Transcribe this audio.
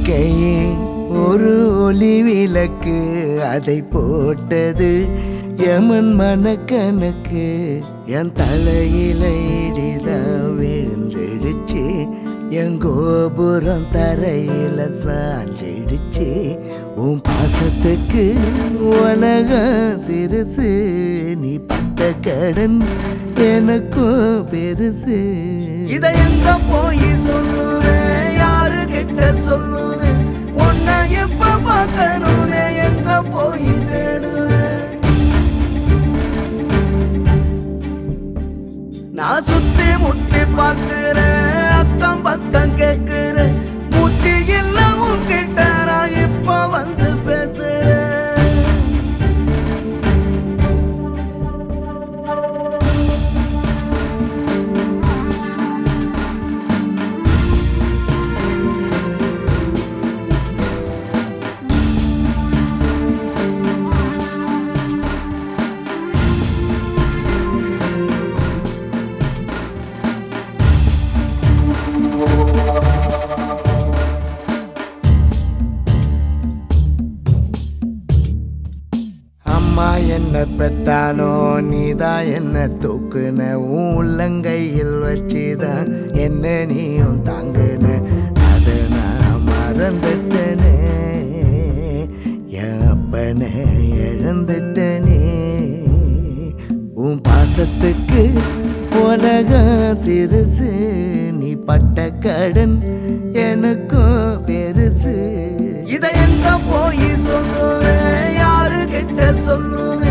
வாழ்க்கையே ஒரு ஒளி விளக்கு அதை போட்டது எமன் மனக்கணக்கு என் தலையில இடிதான் விழுந்துடுச்சு என் கோபுரம் தரையில சாஞ்சிடுச்சு உன் பாசத்துக்கு உலகம் சிறுசு நீ பட்ட கடன் எனக்கும் பெருசு இத எங்க போய் சொல்லுவேன் யாரு கிட்ட சொல்லுவேன் உன்னை எப்ப பார்க்கணும்னு எங்க போய் தேடுவேன் நான் சுத்தி முத்தி பார்க்கிறேன் அக்கம் பக்கம் கேட்கிறேன் மூச்சு இல்ல உன்கிட்ட நான் இப்ப வந்து பேசுறேன் அம்மா என்ன பெத்தானோ நீதான் என்ன தூக்குன உன் உள்ளங்கையில் வச்சுதான் என்ன நீயும் தாங்குன அதை நான் மறந்துட்டனே என் அப்பனை இழந்துட்டனே உன் பாசத்துக்கு உலகம் சிறுசு நீ பட்ட கடன் எனக்கும் பெருசு இத எங்க போய் சொல்லுவேன் யாரு கிட்ட சொல்லுவேன்